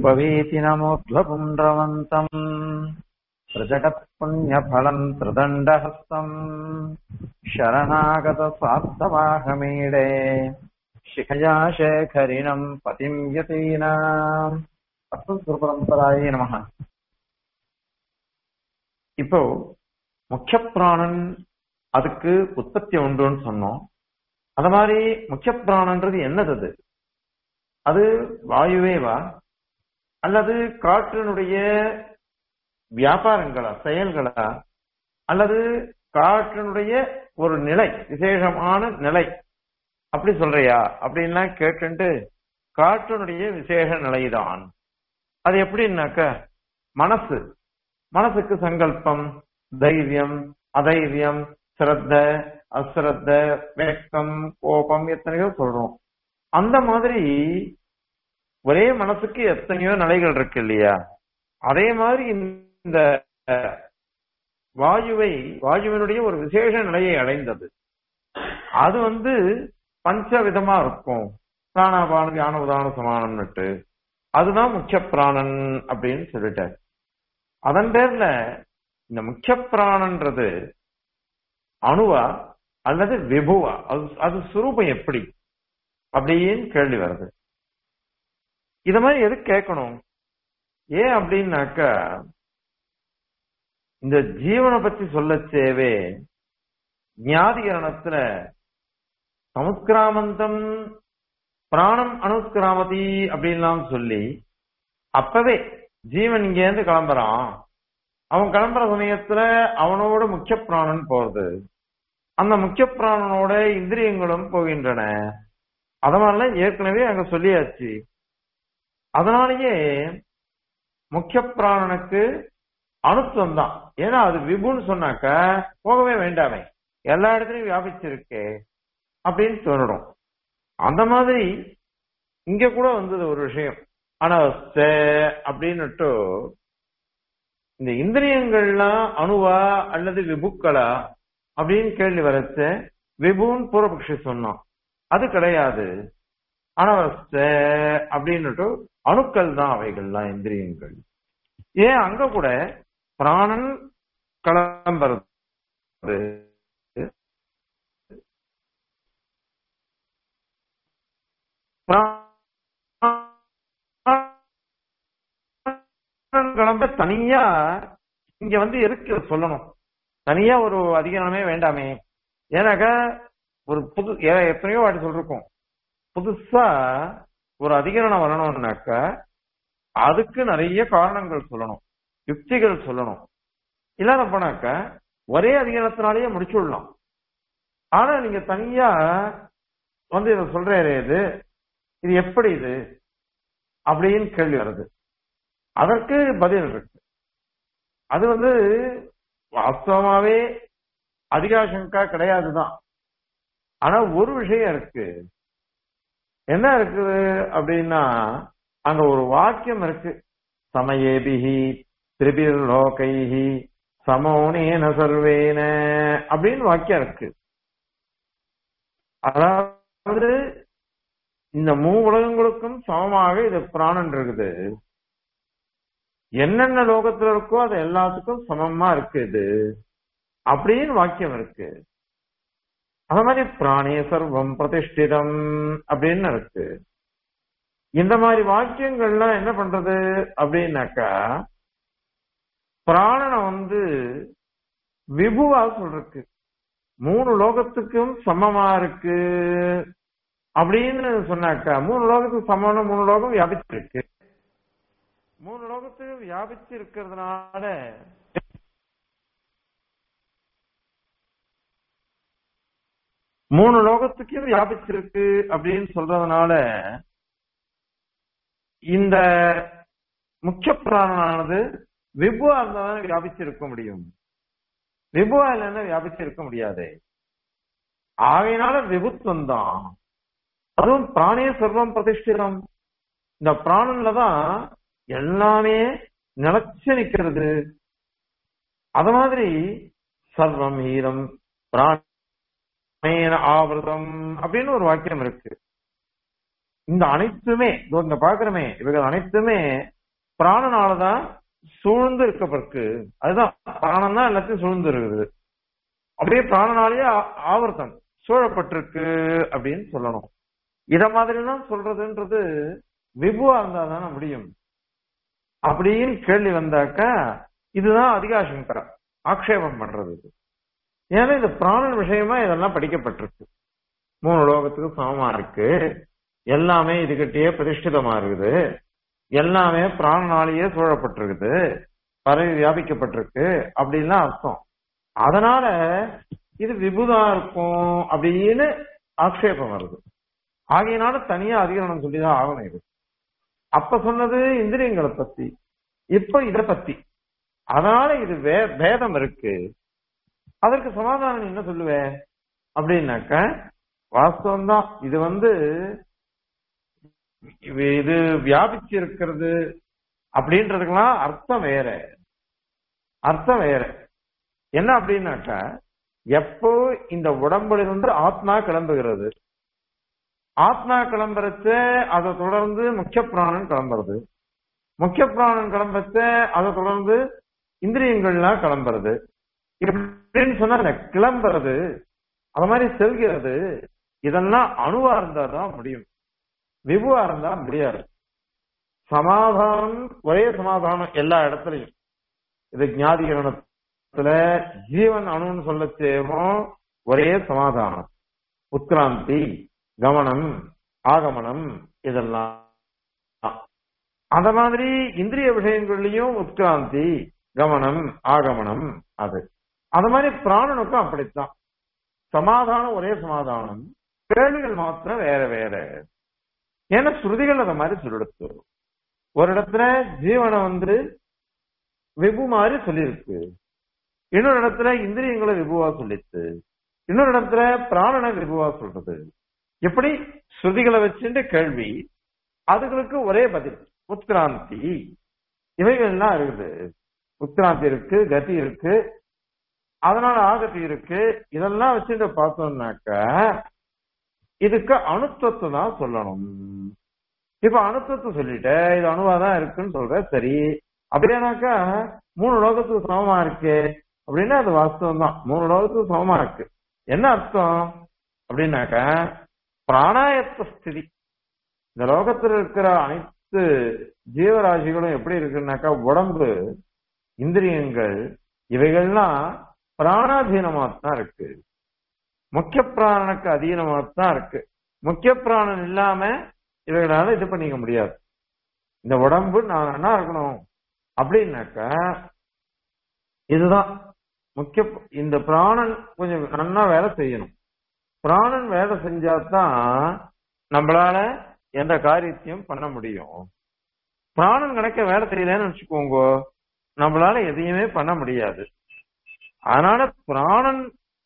उपवीति नमोध्वपुण्ड्रवन्तम् प्रजगत्पुण्यफलम् त्रिदण्डहस्तम् शरणागतस्वार्थवाहमीडे शिखया शेखरिणम् पतिम् यतीनाम् அஸ்மத்குருபரம்பராயே நமக இப்போ முக்கிய பிராணன் அதுக்கு உற்பத்தி உண்டுன்னு சொன்னோம் அத மாதிரி முக்கிய பிராணன்றது என்னது அது அது வாயுவேவா அல்லது காற்றினுடைய வியாபாரங்களா செயல்களா அல்லது காற்றினுடைய ஒரு நிலை விசேஷமான நிலை அப்படி சொல்றியா அப்படின்லாம் கேட்டுட்டு காற்றினுடைய விசேஷ நிலைதான் அது எப்படின்னாக்க மனசு மனசுக்கு சங்கல்பம் தைரியம் அதைரியம் சிரத்த அஸ்ரத்த வேக்கம் கோபம் எத்தனையோ சொல்றோம் அந்த மாதிரி ஒரே மனசுக்கு எத்தனையோ நிலைகள் இருக்கு இல்லையா அதே மாதிரி இந்த வாயுவை வாயுவினுடைய ஒரு விசேஷ நிலையை அடைந்தது அது வந்து பஞ்ச விதமா இருக்கும் பிராணாபானம் ஞான உதான சமானம்னுட்டு அதுதான் முக்கிய பிராணன் அப்படின்னு சொல்லிட்டார் அதன் பேர்ல இந்த முக்கிய பிராணன்றது அணுவா அல்லது விபுவா அது அது சுரூபம் எப்படி அப்படின்னு கேள்வி வருது இத மாதிரி எது கேட்கணும் ஏன் அப்படின்னாக்கா இந்த ஜீவனை பத்தி சொல்லச்சேவே ஞாதிகரணத்துல சமுத்கிராமந்தம் பிராணம் அணுக்கிராமதி அப்படின்லாம் சொல்லி அப்பவே ஜீவன் இங்க இருந்து கிளம்புறான் அவன் கிளம்புற சமயத்துல அவனோட முக்கிய பிராணன் போறது அந்த முக்கிய பிராணனோட இந்திரியங்களும் போகின்றன அதனால ஏற்கனவே அங்க சொல்லியாச்சு அதனாலேயே முக்கிய பிராணனுக்கு அணுத்துவம் தான் ஏன்னா அது விபுன்னு சொன்னாக்க போகவே வேண்டாமே எல்லா இடத்துலயும் வியாபிச்சிருக்கு அப்படின்னு சொல்லணும் அந்த மாதிரி இங்க கூட வந்தது ஒரு விஷயம் ஆனா அப்படின்னுட்டு இந்த இந்திரியங்கள்லாம் அணுவா அல்லது விபுக்களா அப்படின்னு கேள்வி வரச்ச விபுன்னு பூர்வபக்ஷி சொன்னோம் அது கிடையாது அனவஸ்த அப்படின்னுட்டு அணுக்கள் தான் அவைகள்லாம் இந்திரியங்கள் ஏன் அங்க கூட பிராணன் கிளம்புறது கிளம்ப தனியா இங்க வந்து எதுக்கு சொல்லணும் தனியா ஒரு அதிகாரமே வேண்டாமே ஏன்னாக்கா ஒரு புது எத்தனையோ வாட்டி சொல்லிருக்கோம் புதுசா ஒரு அதிகரணம் வரணும்னாக்க அதுக்கு நிறைய காரணங்கள் சொல்லணும் யுக்திகள் சொல்லணும் இல்லாத போனாக்க ஒரே அதிகாரத்தினாலேயே முடிச்சு விடலாம் ஆனா நீங்க தனியா வந்து இதை சொல்றாரு இது இது எப்படி இது அப்படின்னு கேள்வி வருது அதற்கு பதில் இருக்கு அது வந்து வாஸ்தவமாவே அதிகாசங்கா கிடையாதுதான் ஆனா ஒரு விஷயம் இருக்கு என்ன இருக்குது அப்படின்னா அங்க ஒரு வாக்கியம் இருக்கு சமயேபிஹி திரிபிர் லோகைஹி சமோனேன சர்வேன அப்படின்னு வாக்கியம் இருக்கு அதாவது இந்த மூ உலகங்களுக்கும் சமமாக இது பிராணன் இருக்குது என்னென்ன லோகத்துல இருக்கோ அது எல்லாத்துக்கும் சமமா இருக்கு இது அப்படின்னு வாக்கியம் இருக்கு அது மாதிரி பிராணே சர்வம் பிரதிஷ்டிதம் அப்படின்னு இருக்கு இந்த மாதிரி வாக்கியங்கள்லாம் என்ன பண்றது அப்படின்னாக்கா பிராணனை வந்து விபுவா சொல்றக்கு மூணு லோகத்துக்கும் சமமா இருக்கு அப்படின்னு சொன்னாக்கா மூணு லோகத்துக்கு சமமான மூணு லோகம் வியாபிச்சிருக்கு மூணு லோகத்துக்கு வியாபிச்சு இருக்கிறதுனால மூணு லோகத்துக்கும் வியாபிச்சிருக்கு அப்படின்னு சொல்றதுனால இந்த முக்கிய பிராணனானது விபுவா இருந்தாலும் வியாபிச்சிருக்க முடியும் விபுவா இல்லைன்னா வியாபிச்சிருக்க முடியாது ஆகையினால விபுத்துவம் தான் அதுவும் பிராணிய சர்வம் பிரதிஷ்டிதம் இந்த பிராணன்ல தான் எல்லாமே நிலச்சு நிக்கிறது அத மாதிரி சர்வம் ஈரம் பிராண ஆவிரதம் அப்படின்னு ஒரு வாக்கியம் இருக்கு இந்த அனைத்துமே இதோ இங்க பாக்குறமே இவைகள் அனைத்துமே பிராணனாலதான் சூழ்ந்து இருக்கப்பருக்கு அதுதான் பிராணம் தான் எல்லாத்தையும் சூழ்ந்து இருக்குது அப்படியே பிராணனாலேயே ஆ- ஆவர்த்தம் சூழப்பட்டிருக்கு அப்படின்னு சொல்லணும் இத மாதிரிலாம் சொல்றதுன்றது விபுவா இருந்தா தானே முடியும் அப்படின்னு கேள்வி வந்தாக்கா இதுதான் அதிகாசங்கரம் ஆக்ஷேபம் பண்றது இது. ஏன்னா இந்த பிராணன் விஷயமா இதெல்லாம் படிக்கப்பட்டிருக்கு மூணு லோகத்துக்கு சமமா இருக்கு எல்லாமே இதுகிட்டயே பிரதிஷ்டிதமா இருக்குது எல்லாமே பிராணனாலேயே சூழப்பட்டிருக்குது பரவி வியாபிக்கப்பட்டிருக்கு அப்படின்லாம் அர்த்தம் அதனால இது விபுதா இருக்கும் அப்படின்னு ஆக்ஷேபம் வருது ஆகையினால தனியா அதிகரணம் சொல்லிதான் ஆகணும் இது அப்ப சொன்னது இந்திரியங்களை பத்தி இப்ப இத பத்தி அதனால இது வே பேதம் இருக்கு அதற்கு சமாதானம் நீ என்ன சொல்லுவ அப்படின்னாக்க வாஸ்தவம் தான் இது வந்து இது- இது வியாபிச்சு இருக்கிறது அப்படின்றதுக்கெல்லாம் அர்த்தம் வேற அர்த்தம் வேற என்ன அப்படின்னாக்கா எப்போ இந்த உடம்புல இருந்து ஆத்மா கிளம்புகிறது ஆத்மா கிளம்புறச்ச அதை தொடர்ந்து முக்கிய பிராணன் கிளம்புறது முக்கிய பிராணன் கிளம்பச்ச அதை தொடர்ந்து இந்திரியங்கள்லாம் கிளம்புறது இப்படின்னு சொன்னா இந்த கிளம்புறது அது மாதிரி செல்கிறது இதெல்லாம் அணுவா இருந்தா தான் முடியும் விபுவா இருந்தா முடியாது சமாதானம் ஒரே சமாதானம் எல்லா இடத்துலயும் இது ஞாதிகரணத்துல ஜீவன் அணுன்னு சொல்லச்சேமோ ஒரே சமாதானம் உத்கிராந்தி கவனம் ஆகமனம் இதெல்லாம் அந்த மாதிரி இந்திரிய விஷயங்கள்லயும் உத்கிராந்தி கவனம் ஆகமனம் அது அது மாதிரி பிராணனுக்கும் அப்படித்தான் சமாதானம் ஒரே சமாதானம் கேள்விகள் மாத்திரம் வேற வேற ஏன்னா ஸ்ருதிகள் அந்த மாதிரி சொல்லிடுத்து ஒரு இடத்துல ஜீவனை வந்து விபு மாதிரி சொல்லியிருக்கு இன்னொரு இடத்துல இந்திரியங்களை விபுவா சொல்லிச்சு இன்னொரு இடத்துல பிராணனை விபுவா சொல்றது எப்படி ஸ்ருதிகளை வச்சுட்டு கேள்வி அதுகளுக்கு ஒரே பதில் உத்கிராந்தி இவைகள்லாம் இருக்குது உத்கிராந்தி இருக்கு கதி இருக்கு அதனால ஆகதி இருக்கு இதெல்லாம் வச்சுட்டு பார்த்தோம்னாக்க இதுக்கு அணுத்துவத்தை தான் சொல்லணும் இப்ப அணுத்துவத்தை சொல்லிட்ட இது அணுவாதான் இருக்குன்னு சொல்ற சரி அப்படியானாக்கா மூணு லோகத்துக்கு சமமா இருக்கு அப்படின்னா அது வாஸ்தவம் தான் மூணு லோகத்துக்கு சமமா இருக்கு என்ன அர்த்தம் அப்படின்னாக்கா பிராணாயத்த ஸ்திதி இந்த லோகத்தில் இருக்கிற அனைத்து ஜீவராசிகளும் எப்படி இருக்குன்னாக்கா உடம்பு இந்திரியங்கள் இவைகள்லாம் பிராணாதீனமா தான் இருக்கு முக்கிய பிராணனுக்கு அதீனமா தான் இருக்கு முக்கிய பிராணன் இல்லாம இவைகளால இது பண்ணிக்க முடியாது இந்த உடம்பு நான் என்ன இருக்கணும் அப்படின்னாக்கா இதுதான் முக்கிய இந்த பிராணன் கொஞ்சம் நல்லா வேலை செய்யணும் பிராணன் வேலை செஞ்சாதான் நம்மளால எந்த காரியத்தையும் பண்ண முடியும் பிராணன் கணக்க வேலை செய்யலன்னு வச்சுக்கோங்க நம்மளால எதையுமே பண்ண முடியாது அதனால பிராணன்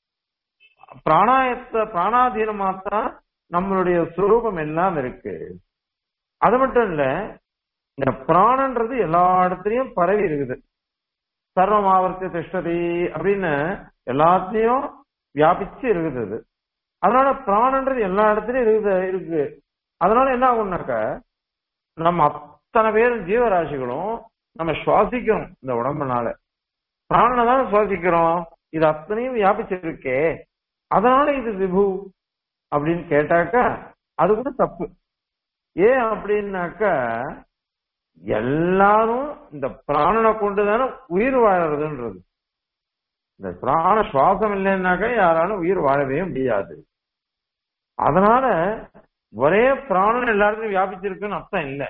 பிராணாயத்த பிராணாதீனமாத்தான் நம்மளுடைய சுரூபம் எல்லாம் இருக்கு அது மட்டும் இல்ல இந்த பிராணன்றது எல்லா இடத்துலயும் பரவி இருக்குது சர்வம் ஆவர்த்தி திஷ்டதி அப்படின்னு எல்லாத்தையும் வியாபிச்சு இருக்குது அது. அதனால பிராணன்றது எல்லா இடத்துலயும் இருக்குது இருக்கு அதனால என்ன ஆகும்னாக்க நம்ம அத்தனை பேரும் ஜீவராசிகளும் நம்ம சுவாசிக்கிறோம் இந்த உடம்புனால பிராணனை தான் சுவாசிக்கிறோம் இது அத்தனையும் வியாபிச்சிருக்கே அதனால இது விபு அப்படின்னு கேட்டாக்கா அது கூட தப்பு ஏன் அப்படின்னாக்கா எல்லாரும் இந்த பிராணனை கொண்டுதானே உயிர் வாழறதுன்றது இந்த பிராண சுவாசம் இல்லைன்னாக்கா யாராலும் உயிர் வாழவே முடியாது அதனால ஒரே பிராணன் எல்லாருக்கும் வியாபிச்சிருக்குன்னு அர்த்தம் இல்லை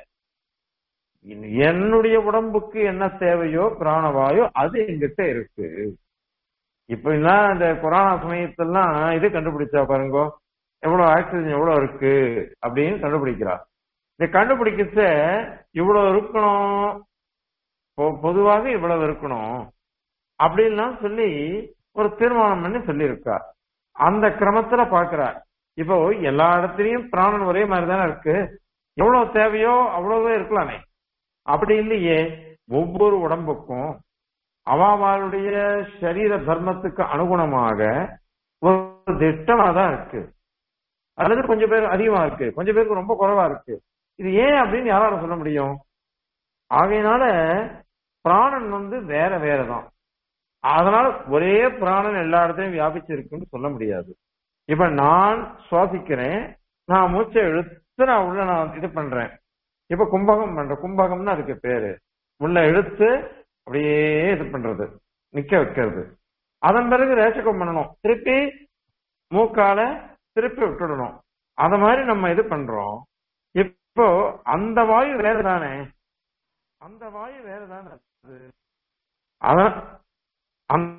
என்னுடைய உடம்புக்கு என்ன தேவையோ பிராணவாயு அது எங்கிட்ட இருக்கு இப்ப எல்லாம் இந்த கொரோனா சமயத்தெல்லாம் இது கண்டுபிடிச்சா பாருங்க எவ்வளவு ஆக்சிஜன் எவ்வளவு இருக்கு அப்படின்னு கண்டுபிடிக்கிறா இந்த கண்டுபிடிக்கச்ச இவ்வளவு இருக்கணும் பொ- பொதுவாக இவ்வளவு இருக்கணும் அப்படின்லாம் சொல்லி ஒரு தீர்மானம் பண்ணி சொல்லியிருக்கா அந்த கிரமத்துல பாக்குறா இப்போ எல்லா இடத்துலயும் பிராணன் ஒரே மாதிரி தானே இருக்கு எவ்வளவு தேவையோ அவ்வளவே இருக்கலாமே அப்படி இல்லையே ஒவ்வொரு உடம்புக்கும் அவளுடைய சரீர தர்மத்துக்கு அனுகுணமாக ஒரு திட்டமா தான் இருக்கு அல்லது கொஞ்சம் பேர் அதிகமா இருக்கு கொஞ்சம் பேருக்கு ரொம்ப குறைவா இருக்கு இது ஏன் அப்படின்னு யாரால சொல்ல முடியும் ஆகையினால பிராணன் வந்து வேற வேறதான் அதனால ஒரே பிராணன் எல்லா இடத்தையும் வியாபிச்சு இருக்குன்னு சொல்ல முடியாது இப்ப நான் சுவாசிக்கிறேன் நான் மூச்சை இழுத்து நான் உள்ள நான் இது பண்றேன் இப்ப கும்பகம் பண்றேன் கும்பகம்னு அதுக்கு பேரு உள்ள இழுத்து அப்படியே இது பண்றது நிக்க வைக்கிறது அதன் பிறகு ரேச்சகம் பண்ணணும் திருப்பி மூக்கால திருப்பி விட்டுடணும் அத மாதிரி நம்ம இது பண்றோம் இப்போ அந்த வாயு வேற தானே அந்த வாயு வேற தானே அது. அதான் அந்த-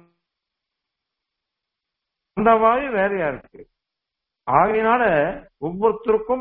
அந்த வாயு வேறையா இருக்கு ஆகையினால ஒவ்வொருத்தருக்கும்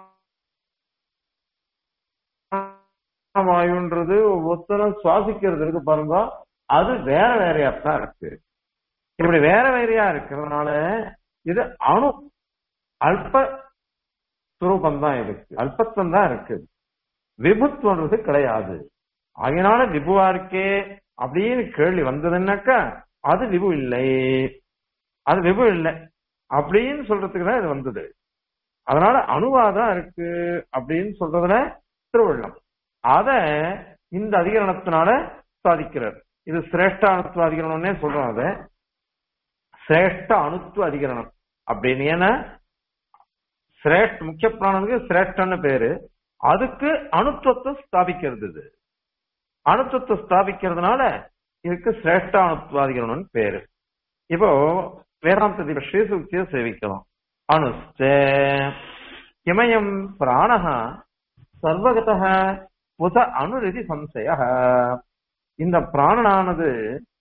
பிராண வாயுன்றது ஒவ்வொருத்தரும் சுவாசிக்கிறது இருக்கு பாருங்க அது வேற வேறையா தான் இருக்கு இப்படி வேற வேறையா இருக்கிறதுனால இது அணு அல்ப சுரூபம் தான் இருக்கு அல்பத்தம் தான் இருக்கு விபுத்துவன்றது கிடையாது அதனால விபுவா இருக்கே அப்படின்னு கேள்வி வந்ததுன்னாக்கா அது விபு இல்லை அது விபு இல்லை அப்படின்னு சொல்றதுக்கு தான் இது வந்தது அதனால அணுவாதான் இருக்கு அப்படின்னு சொல்றதுல திருவள்ளம் அத இந்த அதிகரணத்தினால சாதிக்கிறார் இது சிரேஷ்ட அணுத்துவ அதிகரணம்னே சொல்றோம் அத சிரேஷ்ட அணுத்துவ அதிகரணம் அப்படின்னு ஏன்னா சிரேஷ்ட முக்கிய பிராணனுக்கு சிரேஷ்டன்னு பேரு அதுக்கு அணுத்துவத்தை ஸ்தாபிக்கிறது இது அணுத்துவத்தை ஸ்தாபிக்கிறதுனால இதுக்கு சிரேஷ்ட அணுத்துவாதிகரணம்னு பேரு இப்போ வேதாந்த ஸ்ரீசுக்தியை சேவிக்கலாம் அணுஸ்ட இமயம் பிராணஹ சர்வகத புத அணுரிதி சம்சய இந்த பிராணனானது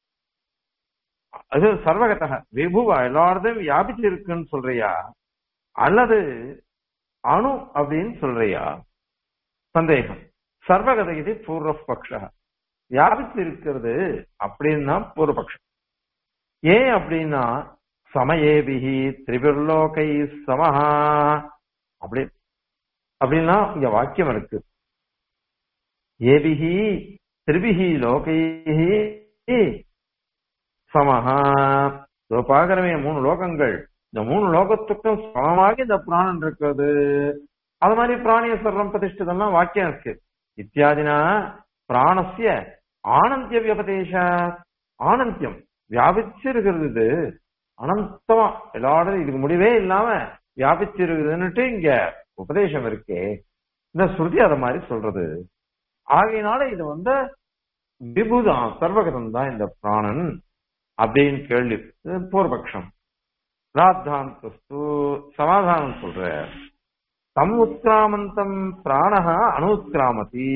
அது சர்வகத விபுவா எல்லா இடத்தையும் வியாபிச்சு இருக்குன்னு சொல்றியா அல்லது அணு அப்படின்னு சொல்றியா சந்தேகம் சர்வகத இது பூர்வபக்ஷ வியாபித்து இருக்கிறது அப்படின்னா பூர்வபக்ஷம் ஏன் அப்படின்னா சமயேபிகி திரிபிர்லோகை சமஹா அப்படி அப்படின்னா இங்க வாக்கியம் இருக்கு ஏபிகி திரிபிகி லோகைஹி சமஹா இதோ பாக்குறவே மூணு லோகங்கள் இந்த மூணு லோகத்துக்கும் சமமாக இந்த பிராணன் இருக்கிறது அது மாதிரி பிராணிய சர்வம் பிரதிஷ்டிதம்லாம் வாக்கியம் இருக்கு இத்தியாதினா பிராணசிய ஆனந்திய வியபதேச ஆனந்தியம் வியாபிச்சிருக்கிறது இது அனந்தமா எல்லாரும் இதுக்கு முடிவே இல்லாம வியாபிச்சிருக்குதுன்னுட்டு இங்க உபதேசம் இருக்கே இந்த ஸ்ருதி அத மாதிரி சொல்றது ஆகையினால இது வந்து விபுதான் சர்வகதம் தான் இந்த பிராணன் அப்படின்னு கேள்வி இது பூர்வபக்ஷம் ராத்தாந்தஸ்து சமாதானம் சொல்ற தம் உத்கிராமந்தம் பிராணஹ அணுத்கிராமதி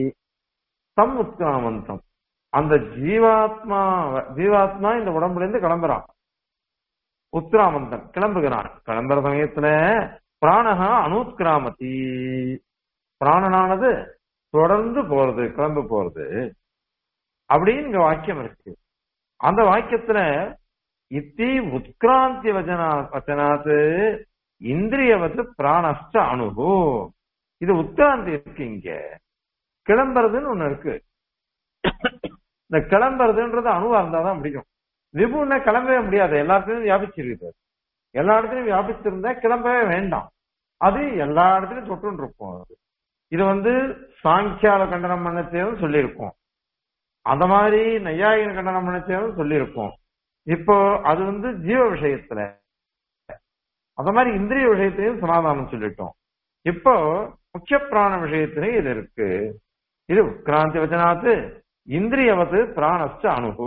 தம் உத்கிராமந்தம் அந்த ஜீவாத்மா ஜீவாத்மா இந்த உடம்புல இருந்து கிளம்புறான் உத்கிராமந்தம் கிளம்புகிறான் கிளம்புற சமயத்துல பிராணஹா அணுத்கிராமதி பிராணனானது தொடர்ந்து போறது கிளம்பு போறது அப்படின்னு இங்க வாக்கியம் இருக்கு அந்த வாக்கியத்துல இத்தி உத்கிராந்தி வச்சனா வச்சனாத்து இந்திரியவது பிராணஸ்ட அணுகு இது உத்கிராந்தி இருக்கு இங்க கிளம்புறதுன்னு ஒண்ணு இருக்கு இந்த கிளம்புறதுன்றது அணுவா இருந்தாதான் முடியும் விபுன்னா கிளம்பவே முடியாது எல்லாத்துலயும் வியாபிச்சிருக்கு எல்லா இடத்துலயும் வியாபிச்சிருந்தா கிளம்பவே வேண்டாம் அது எல்லா இடத்துலயும் தொட்டு இருக்கும் அது இது வந்து சாங்கியால கண்டனம் பண்ணத்தையும் சொல்லியிருக்கோம் அந்த மாதிரி நையாயின கண்டனம் பண்ணத்தையும் சொல்லியிருக்கோம் இப்போ அது வந்து ஜீவ விஷயத்துல அந்த மாதிரி இந்திரிய விஷயத்தையும் சமாதானம் சொல்லிட்டோம் இப்போ முக்கிய பிராண விஷயத்திலையும் இது இருக்கு இது உட்கிராந்தி வச்சனாத்து இந்திரியவது பிராணஸ்ட அணுகு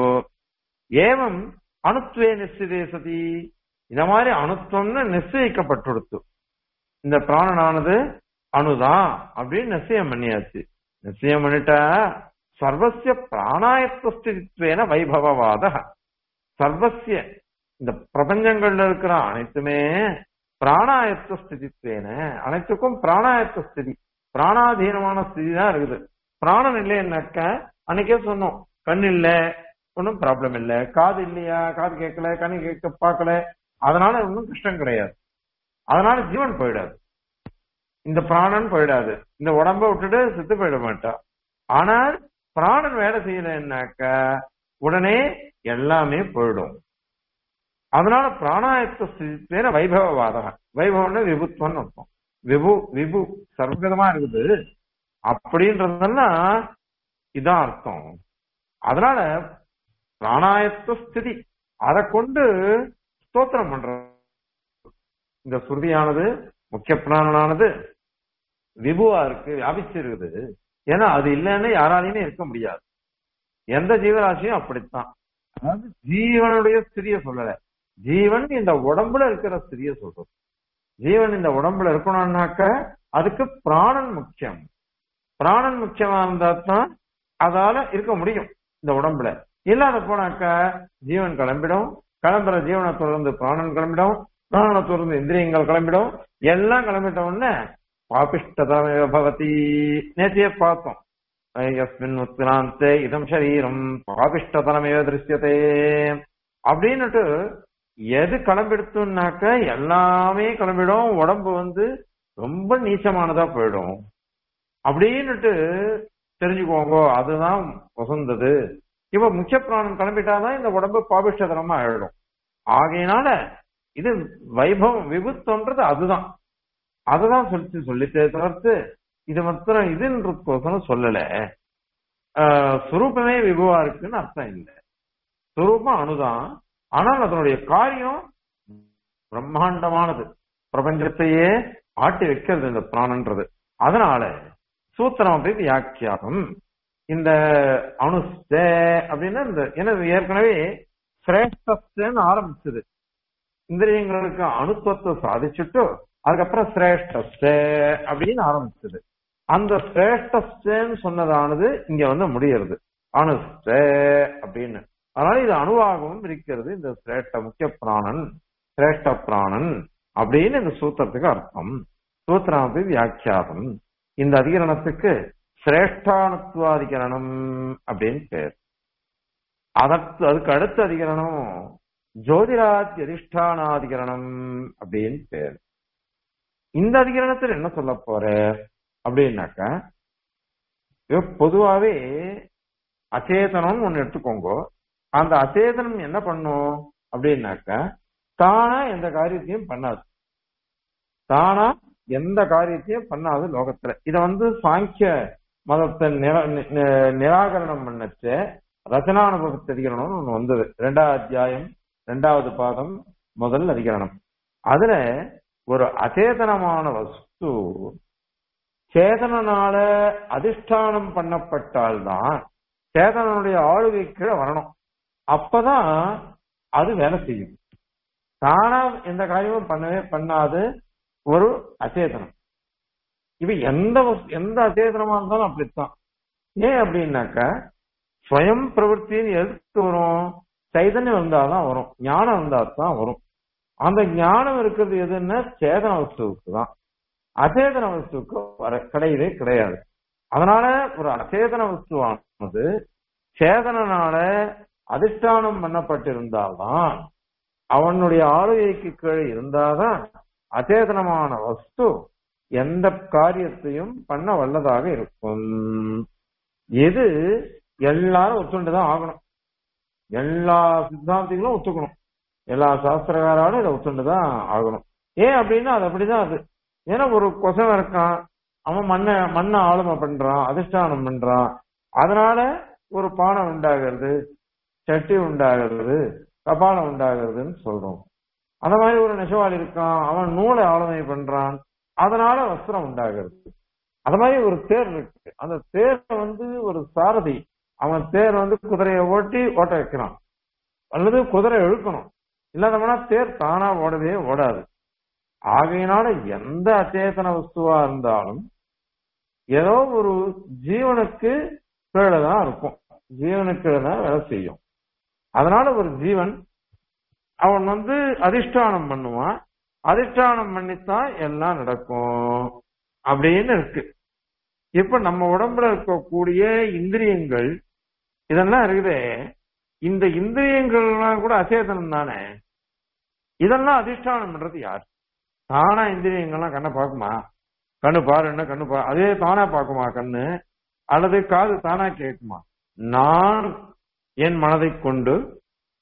ஏவம் அணுத்வே நிச்சயதே சதி இந்த மாதிரி அணுத்துவம்னு நிச்சயிக்கப்பட்டுடுத்து இந்த பிராணனானது அணுதான் அப்படின்னு நிச்சயம் பண்ணியாச்சு நிச்சயம் பண்ணிட்டா சர்வசிய பிராணாயத்வஸ்தித்வேன வைபவவாத சர்வசிய இந்த பிரபஞ்சங்கள்ல இருக்கிற அனைத்துமே பிராணாயத்த ஸ்திதித்வேன அனைத்துக்கும் பிராணாயத்த ஸ்திதி பிராணாதீனமான ஸ்திதி தான் இருக்குது பிராணன் இல்லைன்னாக்க அன்னைக்கே சொன்னோம் கண் இல்ல ஒன்றும் ப்ராப்ளம் இல்ல காது இல்லையா காது கேட்கல கண்ணு கேட்க பார்க்கல அதனால ஒன்றும் கஷ்டம் கிடையாது அதனால ஜீவன் போயிடாது இந்த பிராணன் போயிடாது இந்த உடம்ப விட்டுட்டு செத்து போயிட மாட்டா ஆனால் பிராணன் வேலை செய்யலைன்னாக்க உடனே எல்லாமே போயிடும் அதனால பிராணாயத்த ஸ்திதித்தேன வைபவவாதக வைபவம்னா விபுத்துவம்னு அர்த்தம் விபு விபு சர்வவிதமா இருக்குது அப்படின்றதெல்லாம் இதான் அர்த்தம் அதனால பிராணாயத்த ஸ்திதி அதை கொண்டு ஸ்தோத்திரம் பண்ற இந்த சுருதியானது முக்கிய பிராணனானது விபுவா இருக்கு வியாபிச்சிருக்குது ஏன்னா அது இல்லைன்னு யாராலையுமே இருக்க முடியாது எந்த ஜீவராசியும் அப்படித்தான் அதாவது ஜீவனுடைய ஸ்திரிய சொல்லல ஜீவன் இந்த உடம்புல இருக்கிற ஸ்திரிய சொல்றது ஜீவன் இந்த உடம்புல இருக்கணும்னாக்க அதுக்கு பிராணன் முக்கியம் பிராணன் முக்கியமா இருந்தா தான் அதால இருக்க முடியும் இந்த உடம்புல இல்லாத போனாக்க ஜீவன் கிளம்பிடும் கிளம்புற ஜீவனை தொடர்ந்து பிராணன் கிளம்பிடும் பிராணனை தொடர்ந்து இந்திரியங்கள் கிளம்பிடும் எல்லாம் கிளம்பிட்ட உடனே பாபிஷ்டதமேவ பவதி நேற்றையே பார்த்தோம் யஸ்மின் உத்கிராந்தே இதம் சரீரம் பாபிஷ்டதனமேவ திருஷ்யதே அப்படின்னுட்டு எது கிளம்பிடுத்துனாக்க எல்லாமே கிளம்பிடும் உடம்பு வந்து ரொம்ப நீச்சமானதா போயிடும் அப்படின்னுட்டு தெரிஞ்சுக்கோங்க அதுதான் வசந்தது இப்ப முக்கிய பிராணம் கிளம்பிட்டாதான் இந்த உடம்பு பாபிஷ்டதனமா ஆயிடும் ஆகையினால இது வைபவம் விபுத்தன்றது அதுதான் அதுதான் சொல்லி சொல்லித்தே தவிர்த்து இது மாத்திரம் இதுன்றதுக்கோசரம் சொல்லல ஆஹ் சுரூபமே விபுவா இருக்குன்னு அர்த்தம் இல்லை சுரூபம் அணுதான் ஆனால் அதனுடைய காரியம் பிரம்மாண்டமானது பிரபஞ்சத்தையே ஆட்டி வைக்கிறது இந்த பிராணன்றது அதனால சூத்திரம் அப்படி வியாக்கியானம் இந்த அணுஸ்த அப்படின்னா இந்த எனது ஏற்கனவே சிரேஷ்டஸ்தன்னு ஆரம்பிச்சது இந்திரியங்களுக்கு அணுத்துவத்தை சாதிச்சுட்டு அதுக்கப்புறம் சிரேஷ்டஸ்த அப்படின்னு ஆரம்பிச்சது அந்த சிரேஷ்டஸ்தன்னு சொன்னதானது இங்க வந்து முடியறது அணுஸ்த அப்படின்னு அதனால இது அணுவாகவும் இருக்கிறது இந்த சிரேஷ்ட முக்கிய பிராணன் சிரேஷ்ட பிராணன் அப்படின்னு இந்த சூத்திரத்துக்கு அர்த்தம் சூத்திரம் வியாக்கியாதம் இந்த அதிகரணத்துக்கு சிரேஷ்டானுத்துவாதிகரணம் அப்படின்னு பேர் அதற்கு அதுக்கு அடுத்த அதிகரணம் ஜோதிராஜ் அதிஷ்டானாதிகரணம் அப்படின்னு பேர் இந்த அதிகரணத்தில் என்ன சொல்ல போற அப்படின்னாக்கா பொதுவாவே அச்சேதனம் ஒண்ணு எடுத்துக்கோங்க அந்த அச்சேதனம் என்ன பண்ணும் அப்படின்னாக்கா தானா எந்த காரியத்தையும் பண்ணாது தானா எந்த காரியத்தையும் பண்ணாது லோகத்துல இத வந்து சாங்கிய மதத்தை நிராகரணம் பண்ணச்ச ரச்சனானுபவத்து அதிகரணம்னு ஒண்ணு வந்தது ரெண்டாவது அத்தியாயம் ரெண்டாவது பாதம் முதல் அதிகரணம் அதுல ஒரு அச்சேதனமான வஸ்து சேதனனால அதிஷ்டானம் பண்ணப்பட்டால்தான் சேதனனுடைய ஆளுகை கீழே வரணும் அப்பதான் அது வேலை செய்யும் தானா எந்த காரியமும் பண்ணவே பண்ணாது ஒரு அச்சேதனம் இவ எந்த எந்த அச்சேதனமா இருந்தாலும் அப்படித்தான் ஏன் அப்படின்னாக்க ஸ்வயம் பிரவருத்தின்னு எதுக்கு வரும் சைதன்யம் இருந்தாதான் வரும் ஞானம் இருந்தா தான் வரும் அந்த ஞானம் இருக்கிறது எதுன்னா சேதன வஸ்துவுக்கு தான் அச்சேதன வஸ்துவுக்கு வர கிடையவே கிடையாது அதனால ஒரு அச்சேதன வஸ்துவானது சேதனால அதிஷ்டானம் பண்ணப்பட்டிருந்தால்தான் அவனுடைய ஆளுகைக்கு கீழே இருந்தாதான் அச்சேதனமான வஸ்து எந்த காரியத்தையும் பண்ண வல்லதாக இருக்கும் எது எல்லாரும் ஒத்துண்டுதான் ஆகணும் எல்லா சித்தாந்திகளும் ஒத்துக்கணும் எல்லா சாஸ்திரகாராலும் இதை ஒத்துண்டுதான் ஆகணும் ஏன் அப்படின்னா அது அப்படிதான் அது ஏன்னா ஒரு கொசம் இருக்கான் அவன் மண்ணை மண்ணை ஆளுமை பண்றான் அதிஷ்டானம் பண்றான் அதனால ஒரு பானை உண்டாகிறது சட்டி உண்டாகிறது கபாலம் உண்டாகிறதுன்னு சொல்றோம் அந்த மாதிரி ஒரு நெசவாளி இருக்கான் அவன் நூலை ஆளுமை பண்றான் அதனால வஸ்திரம் உண்டாகிறது அது மாதிரி ஒரு தேர் இருக்கு அந்த தேர் வந்து ஒரு சாரதி அவன் தேர் வந்து குதிரையை ஓட்டி ஓட்ட வைக்கிறான் அல்லது குதிரை இழுக்கணும் இல்லாதவனா தேர் தானா ஓடவே ஓடாது ஆகையினால எந்த அச்சேதன வஸ்துவா இருந்தாலும் ஏதோ ஒரு ஜீவனுக்கு கீழே தான் இருக்கும் ஜீவனுக்கு கீழே தான் வேலை செய்யும் அதனால ஒரு ஜீவன் அவன் வந்து அதிஷ்டானம் பண்ணுவான் அதிஷ்டானம் பண்ணித்தான் எல்லாம் நடக்கும் அப்படின்னு இருக்கு இப்ப நம்ம உடம்புல இருக்கக்கூடிய இந்திரியங்கள் இதெல்லாம் இருக்குதே இந்த இந்திரியங்கள்லாம் கூட அச்சேதனம் தானே இதெல்லாம் அதிஷ்டானம் பண்றது யார் தானா இந்திரியங்கள்லாம் கண்ணை பார்க்குமா கண்ணு பாருன்னா கண்ணு பா அதே தானா பார்க்குமா கண்ணு அல்லது காது தானா கேட்குமா நான் என் மனதை கொண்டு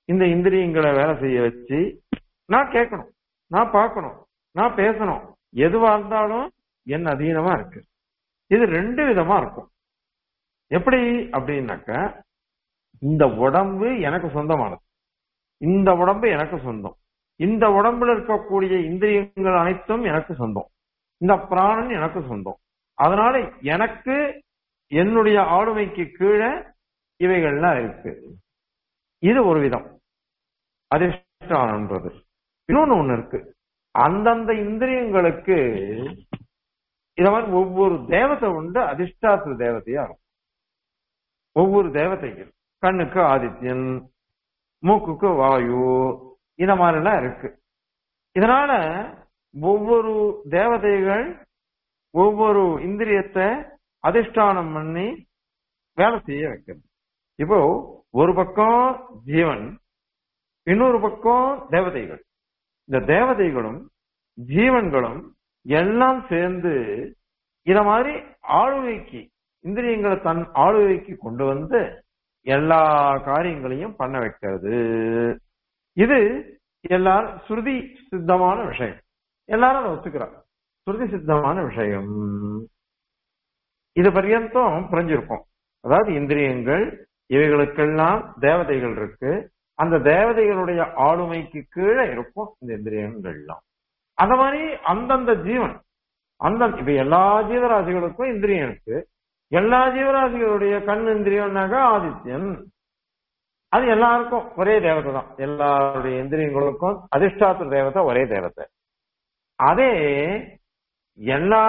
இந்த இந்திரியங்களை வேலை செய்ய வச்சு நான் கேட்கணும் நான் பார்க்கணும் நான் பேசணும் எதுவா இருந்தாலும் என் அதீனமா இருக்கு இது ரெண்டு விதமா இருக்கும் எப்படி அப்படின்னாக்க இந்த உடம்பு எனக்கு சொந்தமானது இந்த உடம்பு எனக்கு சொந்தம் இந்த உடம்புல இருக்கக்கூடிய இந்திரியங்கள் அனைத்தும் எனக்கு சொந்தம் இந்த பிராணன் எனக்கு சொந்தம் அதனால எனக்கு என்னுடைய ஆளுமைக்கு கீழே இவைகள்லாம் இருக்கு இது ஒரு விதம் அதிர்ஷ்டானன்றது இன்னொன்னு ஒண்ணு இருக்கு அந்தந்த இந்திரியங்களுக்கு இத மாதிரி ஒவ்வொரு தேவதை உண்டு அதிர்ஷ்டாத்திர தேவதையா இருக்கும் ஒவ்வொரு தேவதைகள் கண்ணுக்கு ஆதித்யன் மூக்குக்கு வாயு இந்த மாதிரி எல்லாம் இருக்கு இதனால ஒவ்வொரு தேவதைகள் ஒவ்வொரு இந்திரியத்தை அதிஷ்டானம் பண்ணி வேலை செய்ய வைக்கிறது இப்போ ஒரு பக்கம் ஜீவன் இன்னொரு பக்கம் தேவதைகள் இந்த தேவதைகளும் ஜீவன்களும் எல்லாம் சேர்ந்து இத மாதிரி ஆளுகைக்கு இந்திரியங்களை தன் ஆளுகைக்கு கொண்டு வந்து எல்லா காரியங்களையும் பண்ண வைக்கிறது இது எல்லாரும் ஸ்ருதி சித்தமான விஷயம் எல்லாரும் அதை ஒத்துக்கிறாங்க ஸ்ருதி சித்தமான விஷயம் இது பர்யந்தம் புரிஞ்சிருக்கும் அதாவது இந்திரியங்கள் இவைகளுக்கெல்லாம் தேவதைகள் இருக்கு அந்த தேவதைகளுடைய ஆளுமைக்கு கீழே இருக்கும் இந்த இந்திரியங்கள் எல்லாம் அந்த மாதிரி அந்தந்த ஜீவன் அந்த இப்ப எல்லா ஜீவராசிகளுக்கும் இந்திரியம் இருக்கு எல்லா ஜீவராசிகளுடைய கண் இந்திரியம்னாக்கா ஆதித்யன் அது எல்லாருக்கும் ஒரே தேவதை தான் எல்லாருடைய இந்திரியங்களுக்கும் அதிர்ஷ்டாத்திர தேவதை ஒரே தேவதை அதே எல்லா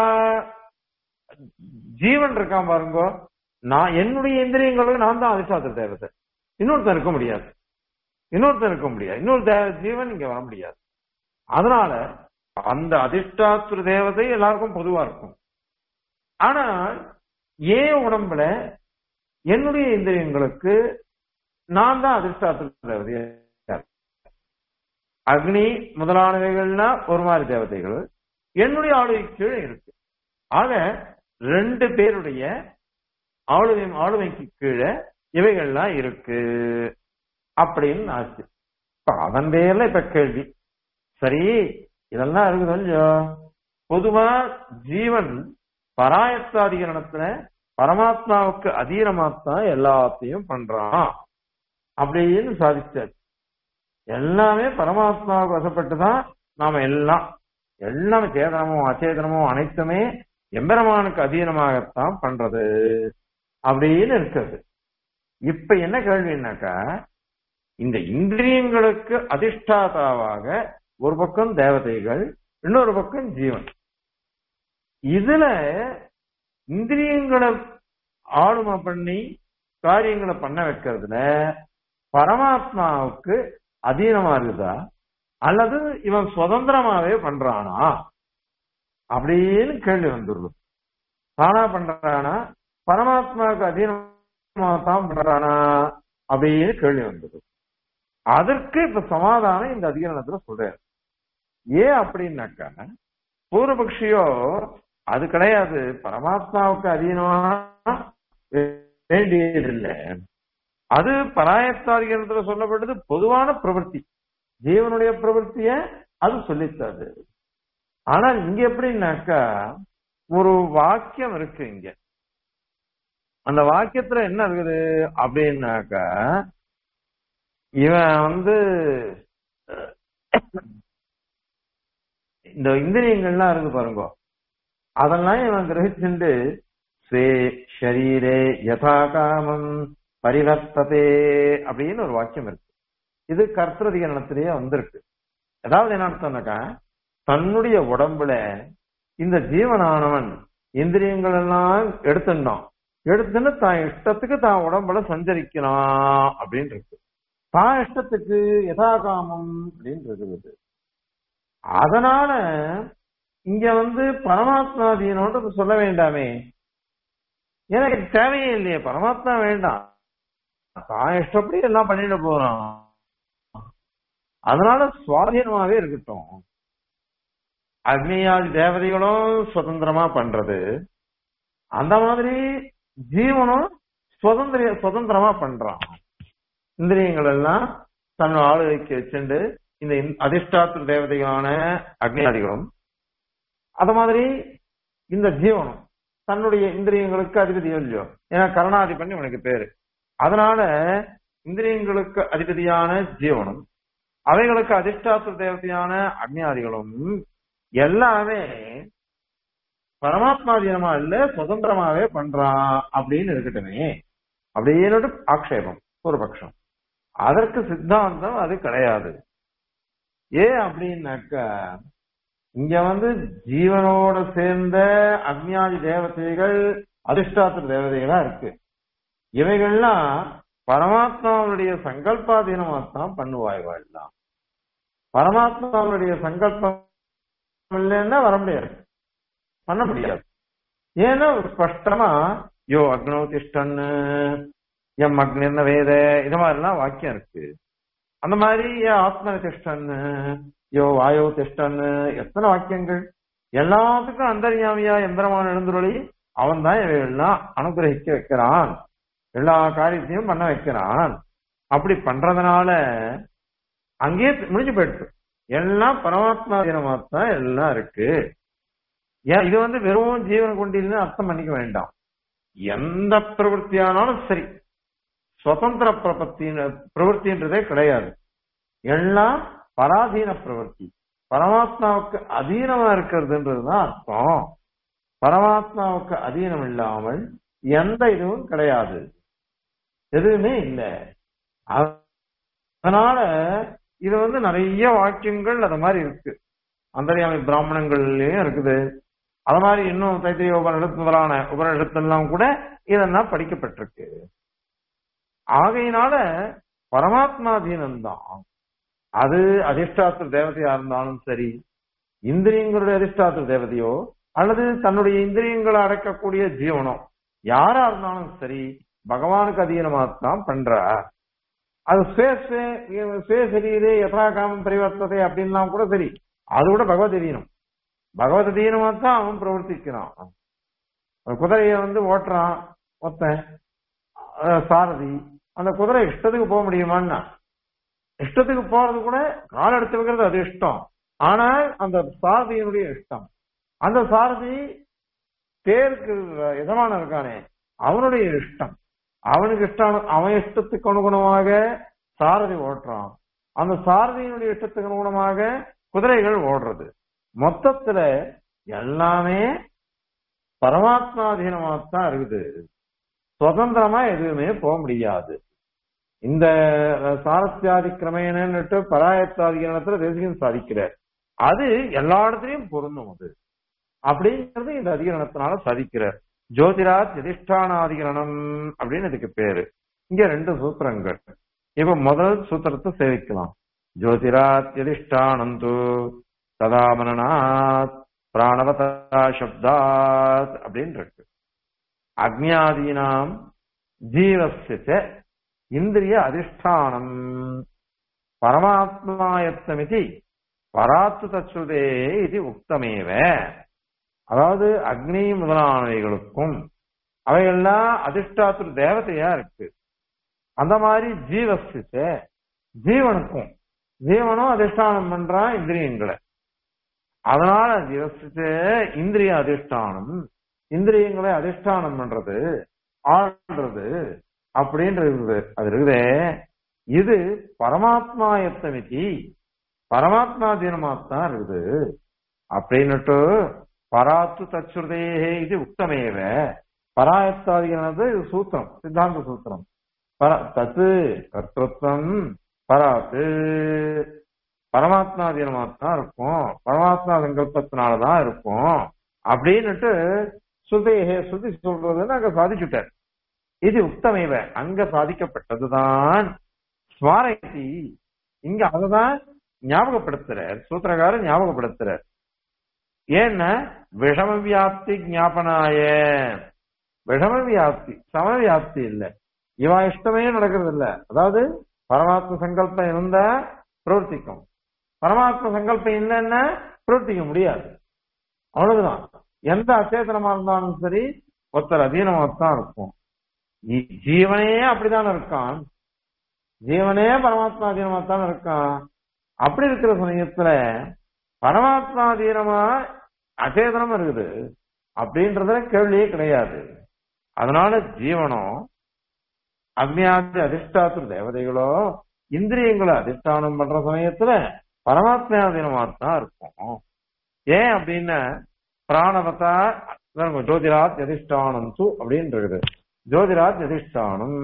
ஜீவன் இருக்கான் பாருங்க நான் என்னுடைய இந்திரியங்களுக்கு நான் தான் அதிர்ஷ்டாத்திர தேவதை இன்னொருத்தன் இருக்க முடியாது இன்னொருத்தன் இருக்க முடியாது இன்னொரு தே- ஜீவன் இங்க வர முடியாது அதனால அந்த அதிர்ஷ்டாத்திர தேவதை எல்லாருக்கும் பொதுவா இருக்கும் ஆனால் ஏன் உடம்புல என்னுடைய இந்திரியங்களுக்கு நான் தான் அதிர்ஷ்டாத்திர தேவதையா இருக்கேன். அக்னி முதலானவைகள்னா ஒரு மாதிரி தேவதைகள் என்னுடைய ஆளுகை கீழே இருக்கு ஆக ரெண்டு பேருடைய ஆளுமை ஆளுமைக்கு கீழே இவைகள்லாம் இருக்கு அப்படின்னு ஆச்சு இப்ப அதன் பேர்ல இப்ப கேள்வி சரி இதெல்லாம் இருக்குது கொஞ்சம் பொதுவா ஜீவன் பராயத்தாதிகரணத்துல பரமாத்மாவுக்கு அதீனமாத்தான் எல்லாத்தையும் பண்றான் அப்படின்னு சாதிச்சாச்சு எல்லாமே பரமாத்மாவுக்கு வசப்பட்டுதான் நாம எல்லாம் எல்லாமே சேதனமோ அச்சேதனமோ அனைத்துமே எம்பெருமானுக்கு அதீனமாகத்தான் பண்றது அப்படின்னு இருக்கிறது இப்ப என்ன கேள்வினாக்கா இந்த இந்திரியங்களுக்கு அதிஷ்டாதாவாக ஒரு பக்கம் தேவதைகள் இன்னொரு பக்கம் ஜீவன் இதுல இந்திரியங்களை ஆளுமை பண்ணி காரியங்களை பண்ண வைக்கிறதுல பரமாத்மாவுக்கு அதீனமா இருக்குதா அல்லது இவன் சுதந்திரமாவே பண்றானா அப்படின்னு கேள்வி வந்துடுது தானா பண்றானா பரமாத்மாவுக்கு அதீனமா தான் பண்றானா அப்படின்னு கேள்வி வந்தது அதற்கு இப்ப சமாதானம் இந்த அதிகரணத்துல சொல்றாரு ஏன் அப்படின்னாக்கா பூர்வபக்ஷியோ அது கிடையாது பரமாத்மாவுக்கு அதீனமா வேண்டியதில்லை அது பராயத்தாதிகரணத்துல சொல்லப்பட்டது பொதுவான பிரவൃத்தி ஜீவனுடைய பிரவൃத்திய அது சொல்லித்தது ஆனால் இங்க எப்படின்னாக்கா ஒரு வாக்கியம் இருக்கு இங்க அந்த வாக்கியத்துல என்ன இருக்குது அப்படின்னாக்கா இவன் வந்து இந்த இந்திரியங்கள்லாம் இருக்கு பாருங்க அதெல்லாம் இவன் கிரகிச்சுண்டு ஸ்வே ஷரீரே யதா காமம் பரிவர்த்ததே அப்படின்னு ஒரு வாக்கியம் இருக்கு இது கர்த்ததிகரணத்திலேயே வந்திருக்கு அதாவது என்ன அர்த்தம்னாக்கா தன்னுடைய உடம்புல இந்த ஜீவனானவன் இந்திரியங்கள் எல்லாம் எடுத்துட்டான் எடுத்துன்னு தான் இஷ்டத்துக்கு தான் உடம்புல சஞ்சரிக்கிறான் அப்படின்னு இருக்கு தான் இஷ்டத்துக்கு யதாகாமம் அப்படின்னு இருக்குது அதனால இங்க வந்து பரமாத்மாதீனோன்றது சொல்ல வேண்டாமே எனக்கு தேவையே இல்லையே பரமாத்மா வேண்டாம் தான் இஷ்டப்படி எல்லாம் பண்ணிட்டு போறான் அதனால சுவாதீனமாவே இருக்கட்டும் அக்னியாதி தேவதைகளும் சுதந்திரமா பண்றது அந்த மாதிரி ஜீவனும் சுதந்திர சுதந்திரமா பண்றான் இந்திரியங்கள் எல்லாம் தன் ஆளுகைக்கு வச்சுண்டு இந்த இந்- அதிஷ்டாத்திர தேவதைகளான அக்னியாதிகளும் அத மாதிரி இந்த ஜீவனம் தன்னுடைய இந்திரியங்களுக்கு அதிபதியோ இல்லையோ ஏன்னா கரணாதிபன் இவனுக்கு பேரு அதனால இந்திரியங்களுக்கு அதிபதியான ஜீவனம் அவைகளுக்கு அதிஷ்டாத்திர தேவதையான அக்னியாதிகளும் எல்லாமே பரமாத்மாதீனமா இல்ல சுதந்திரமாவே பண்றான் அப்படின்னு இருக்கட்டுமே அப்படின்னு ஆக்ஷேபம் ஒரு பட்சம் அதற்கு சித்தாந்தம் அது கிடையாது ஏன் அப்படின்னாக்க இங்க வந்து ஜீவனோட சேர்ந்த அக்ஞாதி தேவதைகள் அதிஷ்டாத்திர தேவதைகளா இருக்கு இவைகள்லாம் பரமாத்மாவுடைய சங்கல்பாதீனமா தான் பண்ணுவாய்வா எல்லாம் பரமாத்மாவுடைய சங்கல்பம் இல்லைன்னா வர முடியாது பண்ண முடியாது ஏன்னா ஸ்பஷ்டமா யோ அக்னோ திஷ்டன்னு எம் அக்னிர்ன வேத இது மாதிரிலாம் வாக்கியம் இருக்கு அந்த மாதிரி ஏன் ஆத்ம திஷ்டன்னு யோ வாயோ திஷ்டன்னு எத்தனை வாக்கியங்கள் எல்லாத்துக்கும் அந்தர்யாமியா எந்திரமான எழுந்துருளி அவன் தான் இவைகள்லாம் அனுகிரகிக்க வைக்கிறான் எல்லா காரியத்தையும் பண்ண வைக்கிறான் அப்படி பண்றதுனால அங்கேயே முடிஞ்சு போயிடுச்சு எல்லாம் பரமாத்மா தினமா தான் எல்லாம் இருக்கு ஏன் இது வந்து வெறும் ஜீவன கொண்டிருந்து அர்த்தம் பண்ணிக்க வேண்டாம் எந்த பிரவൃத்தியானாலும் சரி சுதந்திர பிரபத்தி பிரவൃத்தின்றதே கிடையாது எல்லாம் பராதீன பிரவൃத்தி பரமாத்மாவுக்கு அதீனமா இருக்கிறதுன்றதுதான் அர்த்தம் பரமாத்மாவுக்கு அதீனம் இல்லாமல் எந்த இதுவும் கிடையாது எதுவுமே இல்லை அதனால இது வந்து நிறைய வாக்கியங்கள் அது மாதிரி இருக்கு அந்தரியாமி பிராமணங்கள்லயும் இருக்குது அது மாதிரி இன்னும் தைத்திரிய உபனிஷத்து முதலான உபனிஷத்தெல்லாம் கூட இதெல்லாம் படிக்கப்பட்டிருக்கு ஆகையினால பரமாத்மாதீனம்தான் அது அதிஷ்டாத்திர தேவதையா இருந்தாலும் சரி இந்திரியங்களுடைய அதிஷ்டாத்திர தேவதையோ அல்லது தன்னுடைய இந்திரியங்களை அடக்கக்கூடிய ஜீவனோ யாரா இருந்தாலும் சரி பகவானுக்கு அதீனமாத்தான் பண்ற அது சுயசரீரே யதா காமம் பரிவர்த்ததை அப்படின்லாம் கூட சரி அது கூட பகவத் அதீனம் பகவத் அதீனமா தான் அவன் பிரவர்த்திக்கிறான் குதிரைய வந்து ஓட்டுறான் ஒருத்தன் சாரதி அந்த குதிரை இஷ்டத்துக்கு போக முடியுமான்னா இஷ்டத்துக்கு போறது கூட கால் எடுத்து வைக்கிறது அது இஷ்டம் ஆனால் அந்த சாரதியினுடைய இஷ்டம் அந்த சாரதி தேருக்கு எதமான இருக்கானே அவனுடைய இஷ்டம் அவனுக்கு இஷ்டம் அவன் இஷ்டத்துக்கு அனுகுணமாக சாரதி ஓட்டுறான் அந்த சாரதியினுடைய இஷ்டத்துக்கு அனுகுணமாக குதிரைகள் ஓடுறது மொத்தத்துல எல்லாமே பரமாத்மாதீனமாத்தான் இருக்குது சுதந்திரமா எதுவுமே போக முடியாது இந்த சாரஸ்யாதி கிரமேனன்னுட்டு பராயத்தாதிகரணத்துல தேசியம் சாதிக்கிறார் அது எல்லா இடத்துலயும் பொருந்தும் அது அப்படிங்கிறது இந்த அதிகரணத்தினால சாதிக்கிறார் ஜோதிராத் அதிகரணம் அப்படின்னு இதுக்கு பேரு இங்க ரெண்டு சூத்திரங்கள் இப்ப முதல் சூத்திரத்தை சேவிக்கலாம் ஜோதிராத் யதிஷ்டானந்து ததாமனாத் பிராணவதா சப்தாத் அப்படின்னு இருக்கு அக்ஞாதீனாம் ஜீவசிய இந்திரிய அதிஷ்டானம் பரமாத்மாயத்தமிதி பராத்து தச்சுதே இது உக்தமேவ அதாவது அக்னி முதலானவைகளுக்கும் அவையெல்லாம் அதிஷ்டாத்திர தேவதையா இருக்கு அந்த மாதிரி ஜீவசித்த ஜீவனுக்கும் ஜீவனும் அதிஷ்டானம் பண்றான் இந்திரியங்களை அதனால ஜீவசித்த இந்திரிய அதிஷ்டானம் இந்திரியங்களை அதிஷ்டானம் பண்றது ஆள்றது அப்படின்றது இருக்குது அது இருக்குதே இது பரமாத்மாயத்தமிதி பரமாத்மா தீனமாத்தான் இருக்குது அப்படின்னுட்டு பராத்து தச்சுதேகே இது உத்தமேவ பராயத்தாதிகனது இது சூத்திரம் சித்தாந்த சூத்திரம் பர தத்து கர்த்தத்வம் பராத்து பரமாத்மாதீனமாத்தான் இருக்கும் பரமாத்மா சங்கல்பத்தினாலதான் இருக்கும் அப்படின்னுட்டு சுதேகே சுதி சொல்றதுன்னு அங்க சாதிச்சுட்டார் இது உத்தமைவ அங்க சாதிக்கப்பட்டதுதான் ஸ்மாரதி இங்க அததான் ஞாபகப்படுத்துறார் சூத்திரகாரர் ஞாபகப்படுத்துறார் ஏன்னா விஷம வியாப்தி ஞாபனாய விஷம வியாப்தி சம வியாப்தி இல்ல இவா இஷ்டமே நடக்கிறது இல்ல அதாவது பரமாத்ம சங்கல்பம் இருந்தா பிரவர்த்திக்கும் பரமாத்ம சங்கல்பம் இல்லைன்னா பிரவர்த்திக்க முடியாது அவ்வளவுதான் எந்த அச்சேதனமா இருந்தாலும் சரி ஒருத்தர் அதீனமா தான் இருக்கும் ஜீவனே அப்படிதான் இருக்கான் ஜீவனே பரமாத்மாதீனமா தான் இருக்கான் அப்படி இருக்கிற சமயத்துல பரமாத்மாதீனமா அச்சேதனம் இருக்குது அப்படின்றதுல கேள்வியே கிடையாது அதனால ஜீவனம் அக்னியாதி அதிஷ்டாத்திர தேவதைகளோ இந்திரியங்களை அதிஷ்டானம் பண்ற சமயத்துல பரமாத்மாதீனமா தான் இருக்கும் ஏன் அப்படின்னா பிராணவதா ஜோதிராத் அதிஷ்டானம் சு அப்படின்னு இருக்குது ஜோதிராத் அதிஷ்டானம்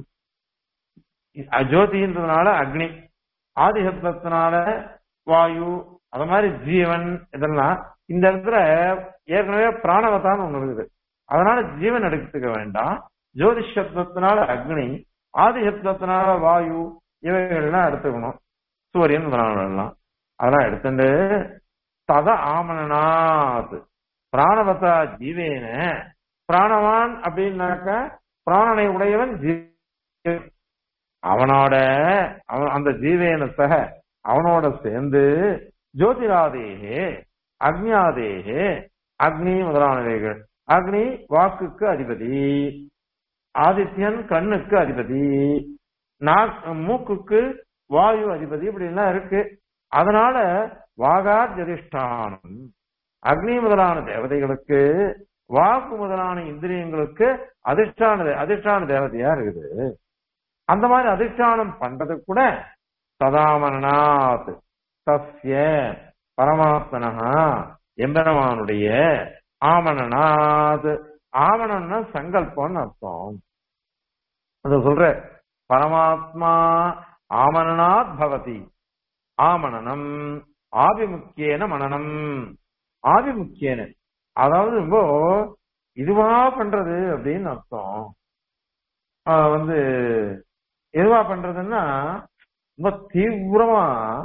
ஜோதின்றதுனால அக்னி ஆதிசப்தத்தினால வாயு அது மாதிரி ஜீவன் இதெல்லாம் இந்த இடத்துல ஏற்கனவே பிராணவதான்னு ஒண்ணு இருக்குது அதனால ஜீவன் எடுத்துக்க வேண்டாம் ஜோதிஷ் சப்தத்தினால அக்னி ஆதி சப்தத்தினால வாயு இவைகள்லாம் எடுத்துக்கணும் சூரியன் எல்லாம் அதெல்லாம் எடுத்துட்டு தத ஆமனாத் பிராணவதா ஜீவேன பிராணவான் அப்படின்னாக்க பிராணனை உடையவன் ஜீவன் அவனோட அவன் அந்த ஜீவேன சக அவனோட சேர்ந்து ஜோதிராதேகே அக்னியாதேகே அக்னி முதலானவைகள் அக்னி வாக்குக்கு அதிபதி ஆதித்யன் கண்ணுக்கு அதிபதி நாக் மூக்குக்கு வாயு அதிபதி இப்படி எல்லாம் இருக்கு அதனால வாகாஜதிஷ்டானம் அக்னி முதலான தேவதைகளுக்கு வாக்கு முதலான இந்திரியங்களுக்கு அதிஷ்டான அதிஷ்டான தேவதையா இருக்குது அந்த மாதிரி அதிஷ்டானம் பண்றது கூட சதாமனாத் தஸ்ய பரமாத்மனா எம்பெருமானுடைய ஆமணனாத் ஆமணன்னா சங்கல்பம்னு அர்த்தம் அது சொல்ற பரமாத்மா ஆமணனாத் பவதி ஆமணனம் ஆபிமுக்கியன மனனம் ஆபிமுக்கியன அதாவது ரொம்ப இதுவா பண்றது அப்படின்னு அர்த்தம் ஆஹ் வந்து எதுவா பண்றதுன்னா ரொம்ப தீவிரமா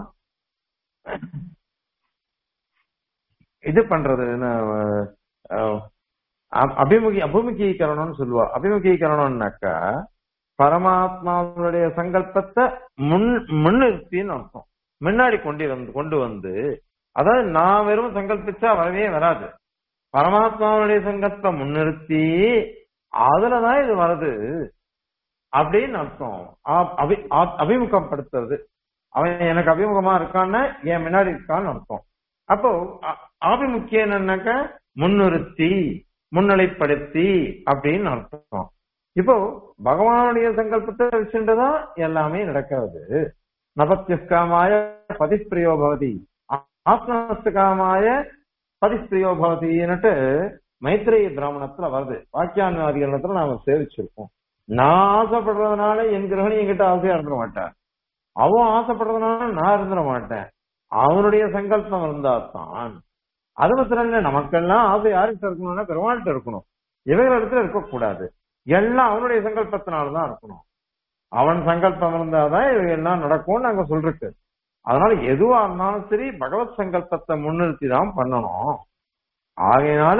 இது பண்றது என்ன, அஹ், அ- அபிமுகி அபிமுகீகரணம்னு சொல்லுவா அபிமுகீகரணம்னாக்கா பரமாத்மாவுடைய சங்கல்பத்தை முன் முன்னிறுத்தின்னு அர்த்தம் முன்னாடி கொண்டு வந்து கொண்டு வந்து அதாவது நான் வெறும் சங்கல்பிச்சா வரவே வராது பரமாத்மாவுடைய சங்கல்பத்தை முன்னிறுத்தி அதுலதான் இது வருது அப்படின்னு அர்த்தம் ஆ- அபி- ஆ- அபிமுகப்படுத்துறது அவன் எனக்கு அபிமுகமா இருக்கான்னு என் முன்னாடி இருக்கான்னு அர்த்தம் அப்போ அ- ஆபிமுக்கியம் என்னன்னாக்க முன்னிறுத்தி முன்னிலைப்படுத்தி அப்படின்னு அர்த்தம் இப்போ பகவானுடைய சங்கல்பத்தை வச்சுட்டுதான் எல்லாமே நடக்கிறது நபத்தியஸ்காமாய பதிஸ்பிரியோ பவதி ஆத்மஸ்தகாமாய பதிஸ்பிரியோ பவதின்னுட்டு மைத்ரேய பிராமணத்துல வருது வாக்கியான்வாதிகளத்துல நாம சேவிச்சிருக்கோம் நான் ஆசைப்படுறதுனால என் கிரகணி என்கிட்ட ஆசையா இருந்துட மாட்டான் அவன் ஆசைப்படுறதுனால நான் இருந்துட மாட்டேன் அவனுடைய சங்கல்பம் இருந்தா தான் அது மாத்திரம் இல்ல நமக்கெல்லாம் ஆசை யார்கிட்ட இருக்கணும்னா பெருமாள்கிட்ட இருக்கணும் இவைகள் இடத்துல இருக்கக்கூடாது எல்லாம் அவனுடைய சங்கல்பத்தினாலதான் இருக்கணும் அவன் சங்கல்பம் இருந்தாதான் இவை எல்லாம் நடக்கும்னு நாங்க சொல்லிருக்கு அதனால எதுவா இருந்தாலும் சரி பகவத் சங்கல்பத்தை முன்னிறுத்தி தான் பண்ணணும் ஆகையினால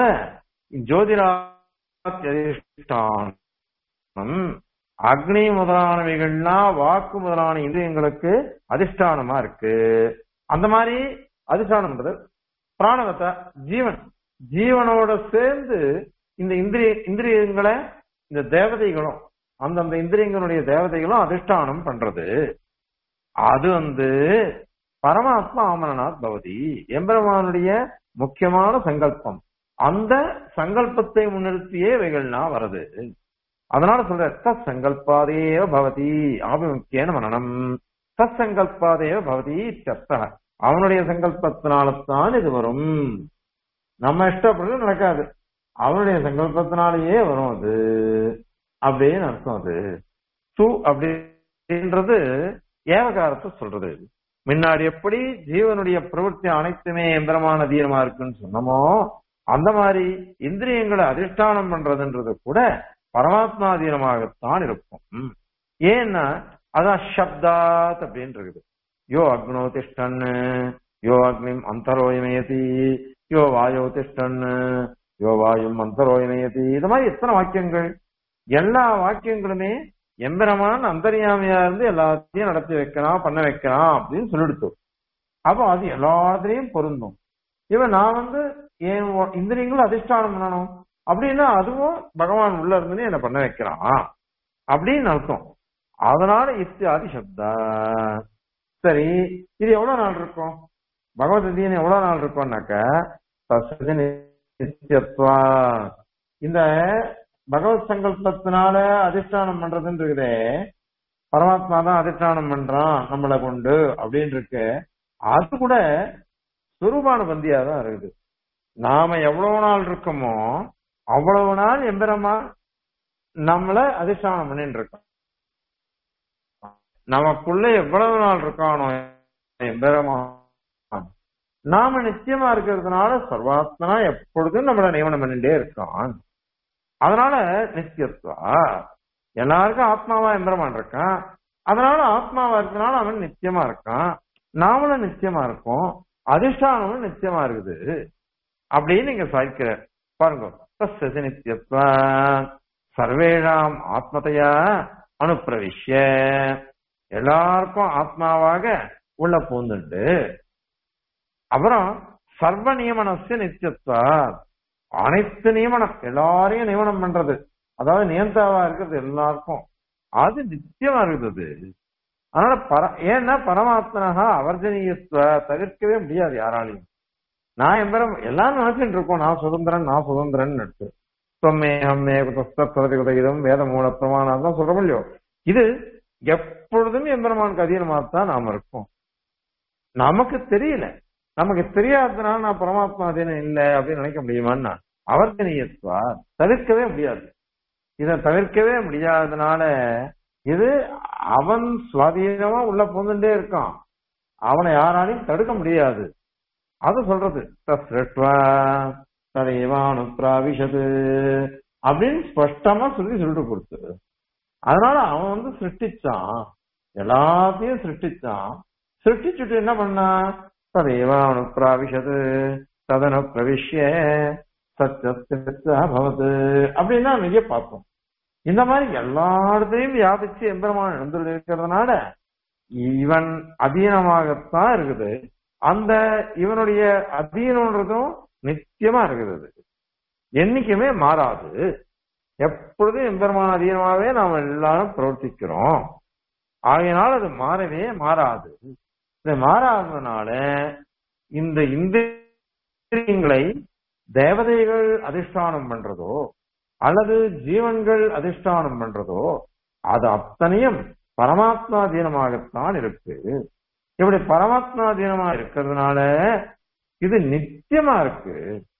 ஜோதிராதிஷ்டானம் அக்னி முதலானவைகள்லாம் வாக்கு முதலான இந்திரியங்களுக்கு அதிஷ்டானமா இருக்கு அந்த மாதிரி அதிஷ்டானம்ன்றது பிராணவத்தை ஜீவன் ஜீவனோட சேர்ந்து இந்த இந்திரிய இந்திரியங்களை இந்த தேவதைகளும் அந்தந்த இந்திரியங்களுடைய தேவதைகளும் அதிஷ்டானம் பண்றது அது வந்து பரமாத்மா ஆமரநாத் பவதி எம்பெருமானுடைய முக்கியமான சங்கல்பம் அந்த சங்கல்பத்தை முன்னிறுத்தியே இவைகள்லாம் வருது அதனால சொல்ற தத் சங்கல்பாதேவ பவதி ஆபிமுக்கியன மனநம் தத் சங்கல்பாதேவ பவதி இत्यர்த்தः. அவனுடைய சங்கல்பத்தினால்தான் இது வரும் நம்ம இஷ்டப்பட்டு நடக்காது அவனுடைய சங்கல்பத்தினாலேயே வரும் அது அப்படின்னு அர்த்தம் அது சு அப்படின்றது ஏவகாரத்தை சொல்றது முன்னாடி எப்படி ஜீவனுடைய பிரவൃத்தி அனைத்துமே எந்திரமான தீரமா இருக்குன்னு சொன்னமோ அந்த மாதிரி இந்திரியங்களை அதிஷ்டானம் பண்றதுன்றது கூட பரமாத்மாதீனமாகத்தான் இருக்கும் ம். ஏன்னா அதான் சப்தாத் அப்படின்னு இருக்குது யோ அக்னோ திஷ்டன் யோ அக்னிம் அந்தரோயமயதி யோ வாயோ திஷ்டன் யோ வாயும் அந்தரோயமயதி இது மாதிரி எத்தனை வாக்கியங்கள் எல்லா வாக்கியங்களுமே எம்பெருமான் அந்தரியாமையா இருந்து எல்லாத்தையும் நடத்தி வைக்கிறான் பண்ண வைக்கிறான் அப்படின்னு சொல்லிடுத்து அப்போ அது எல்லாத்துலயும் பொருந்தும் இவன் நான் வந்து என் ஒ- இந்திரியங்களும் அதிஷ்டானம் பண்ணணும் அப்படின்னா அதுவும் பகவான் உள்ள இருந்து என்ன பண்ண வைக்கிறான் அப்படின்னு அர்த்தம் அதனால இத்தியாதி சப்தா சரி இது எவ்வளவு நாள் இருக்கும் பகவத்கீதை எவ்வளவு நாள் இருக்கும்னாக்க தஸ்ய நித்தியத்வா இந்த பகவத் சங்கல்பத்தினால அதிஷ்டானம் பண்றதுன்னு இருக்குதே பரமாத்மா தான் அதிஷ்டானம் பண்றான் நம்மளை கொண்டு அப்படின்னு இருக்கு அது கூட சுரூபானுபந்தியா தான் இருக்குது நாம எவ்வளவு நாள் இருக்கோமோ அவ்வளவு நாள் எம்பெருமா நம்மள அதிஷ்டானம் பண்ணிட்டு இருக்கோம் நமக்குள்ள எவ்வளவு நாள் இருக்கானோ எம்பெருமா நாம நிச்சயமா இருக்கிறதுனால சர்வாத்மனா எப்பொழுதும் நம்மள நியமனம் பண்ணிட்டே இருக்கான் அதனால நித்தியத்துவா எல்லாருக்கும் ஆத்மாவா எம்பெருமான் இருக்கான் அதனால ஆத்மாவா இருக்கனால அவன் நிச்சயமா இருக்கான் நாமளும் நிச்சயமா இருக்கோம் அதிஷ்டானமும் நிச்சயமா இருக்குது அப்படின்னு நீங்க சாய்க்கிற பாருங்க தஸ்ய நித்தியத்வா சர்வேஷாம் ஆத்மதையா அனுப்பிரவிஷ்ய எல்லாருக்கும் ஆத்மாவாக உள்ள பூந்துண்டு அப்புறம் சர்வ நியமனஸ்ய நித்தியத்வா அனைத்து நியமனம் எல்லாரையும் நியமனம் பண்றது அதாவது நியந்தாவா இருக்கிறது எல்லாருக்கும் அது நித்தியமா இருக்குது அதனால பர ஏன்னா பரமாத்மனகா அவர்ஜனீயத்துவ தவிர்க்கவே முடியாது யாராலையும் நான் எம்பரம் எல்லாரும் நினைச்சிட்டு இருக்கோம் நான் சுதந்திரன் நான் சுதந்திரன் எடுத்து தொம்மேகம் பிரதிகுதம் வேத மூல பிரமாணம் தான் சொல்றோம் இல்லையோ இது எப்பொழுதும் எம்பெருமானுக்கு அதீனமாக தான் நாம இருக்கோம் நமக்கு தெரியல நமக்கு தெரியாததுனால நான் பரமாத்மா அதீனம் இல்லை அப்படின்னு நினைக்க முடியுமான்னா அவர்ஜனீயத்துவா தவிர்க்கவே முடியாது இதை தவிர்க்கவே முடியாததுனால இது அவன் சுவாதீனமா உள்ள புகுந்துட்டே இருக்கான் அவனை யாராலையும் தடுக்க முடியாது அது சொல்றது தஸ்ரட்வா ததைவானு பிராவிஷது அப்படின்னு ஸ்பஷ்டமா சொல்லி சொல்லிட்டு கொடுத்து அதனால அவன் வந்து சிருஷ்டிச்சான் எல்லாத்தையும் சிருஷ்டிச்சான் சிருஷ்டிச்சுட்டு என்ன பண்ணா ததைவானு பிராவிஷது ததன பிரவிஷ்ய சத்தியபவது அப்படின்னா நிறைய பார்ப்போம் இந்த மாதிரி எல்லா இடத்தையும் வியாபிச்சு எம்பெருமான் எழுந்துள்ள இருக்கிறதுனால இவன் அதீனமாகத்தான் இருக்குது அந்த இவனுடைய அதீனம்ன்றதும் நிச்சயமா இருக்குது என்னைக்குமே மாறாது எப்பொழுதும் எம்பெருமான அதீனமாவே நாம் எல்லாரும் பிரவர்த்திக்கிறோம் ஆகையினால் அது மாறவே மாறாது இது மாறாததுனால இந்த இந்திரியங்களை தேவதைகள் அதிஷ்டானம் பண்றதோ அல்லது ஜீவன்கள் அதிஷ்டானம் பண்றதோ அது அத்தனையும் பரமாத்மாதீனமாகத்தான் இருக்கு இப்படி பரமாத்மாதீனமா இருக்கிறதுனால இது நித்தியமா இருக்கு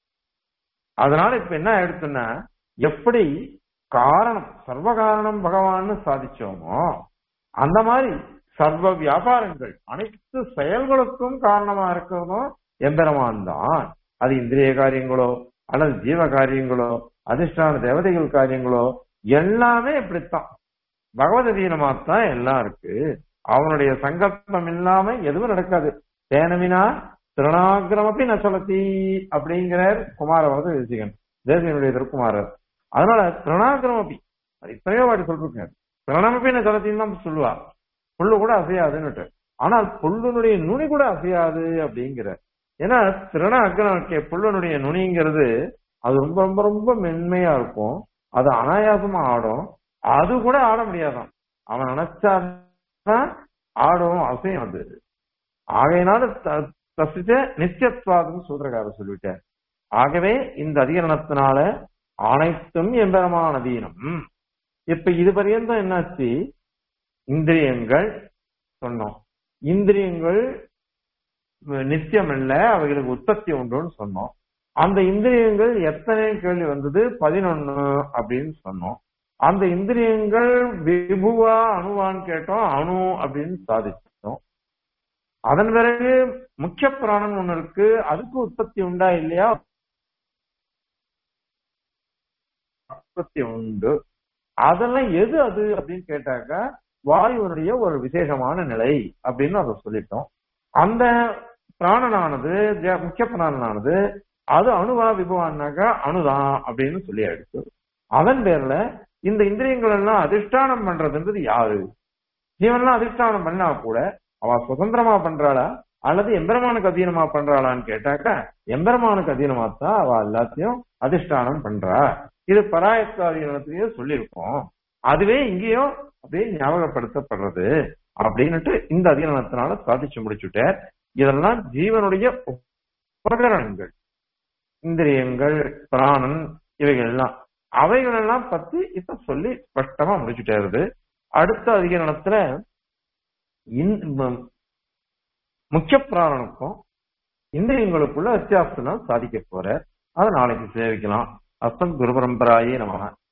அதனால இப்ப என்ன எடுத்துன்னா எப்படி காரணம் சர்வ காரணம் பகவான்னு சாதிச்சோமோ அந்த மாதிரி சர்வ வியாபாரங்கள் அனைத்து செயல்களுக்கும் காரணமா இருக்கிறதும் எம்பெருமான் தான் அது இந்திரிய காரியங்களோ அல்லது ஜீவ காரியங்களோ அதிர்ஷ்டான தேவதைகள் காரியங்களோ எல்லாமே இப்படித்தான் பகவத் அதீனமாத்தான் எல்லாம் இருக்கு அவனுடைய சங்கல்பம் இல்லாம எதுவும் நடக்காது தேனமினா திருநாகிரமப்பி நசலத்தி அப்படிங்கிறார் குமாரவது தேசிகன் தேசிகனுடைய திருக்குமாரர் அதனால திருநாகிரமப்பி அது இத்தனையோ வாட்டி சொல்லிருக்காரு பிரணமப்பி நசலத்தின்னு தான் சொல்லுவா புல்லு கூட அசையாதுன்னுட்டு ஆனால் புல்லுனுடைய நுனி கூட அசையாது அப்படிங்கிற ஏன்னா திருண அக்ரமக்கே புல்லுனுடைய நுனிங்கிறது அது ரொம்ப ரொம்ப ரொம்ப மென்மையா இருக்கும் அது அனாயாசமா ஆடும் அது கூட ஆட முடியாதான் அவன் நினைச்சாதான் ஆடும் அசையும் அது ஆகையினால தசிச்ச நித்தியத்வாதம் சூத்திரக்காரர் சொல்லிட்டார் ஆகவே இந்த அதிகரணத்தினால அனைத்தும் எம்பெருமான அதீனம் இப்ப இது பரியந்தம் என்னாச்சு இந்திரியங்கள் சொன்னோம் இந்திரியங்கள் நித்தியம் இல்ல அவைகளுக்கு உற்பத்தி உண்டுன்னு சொன்னோம் அந்த இந்திரியங்கள் எத்தனை கேள்வி வந்தது பதினொன்னு அப்படின்னு சொன்னோம் அந்த இந்திரியங்கள் விபுவா அணுவான்னு கேட்டோம் அணு அப்படின்னு சாதிச்சோம் அதன் பிறகு முக்கிய பிராணம் ஒண்ணு இருக்கு அதுக்கு உற்பத்தி உண்டா இல்லையா உற்பத்தி உண்டு அதெல்லாம் எது அது அப்படின்னு கேட்டாக்கா வாயுவனுடைய ஒரு விசேஷமான நிலை அப்படின்னு அதை சொல்லிட்டோம் அந்த பிராணனானது முக்கிய பிராணனானது அது அணுவா விபவான்னாக்கா அணுதான் அப்படின்னு சொல்லி ஆயிடுச்சு அதன் பேர்ல இந்த இந்திரியங்கள் எல்லாம் அதிஷ்டானம் பண்றதுன்றது யாரு ஜீவன்லாம் அதிஷ்டானம் பண்ணா கூட அவ சுதந்திரமா பண்றாளா அல்லது எம்பெருமானுக்கு அதீனமா பண்றாளான்னு கேட்டாக்கா எம்பெருமானுக்கு அதீனமா தான் அவ எல்லாத்தையும் அதிஷ்டானம் பண்றா இது பராயத்தாதீனத்திலேயே சொல்லியிருக்கோம் அதுவே இங்கேயும் அப்படியே ஞாபகப்படுத்தப்படுறது அப்படின்னுட்டு இந்த அதிகரணத்தினால சாதிச்சு முடிச்சுட்டார் இதெல்லாம் ஜீவனுடைய உபகரணங்கள் இந்திரியங்கள் பிராணன் இவைகள் எல்லாம் அவைகள் எல்லாம் பத்தி இப்ப சொல்லி ஸ்பஷ்டமா முடிச்சுட்டாருது அடுத்த அதிகரணத்துல இந்த முக்கிய பிராணனுக்கும் இந்திரியங்களுக்குள்ள வித்தியாசம் தான் சாதிக்க போற அதை நாளைக்கு சேவிக்கலாம் அஸ்தம் குரு பரம்பராயே நமக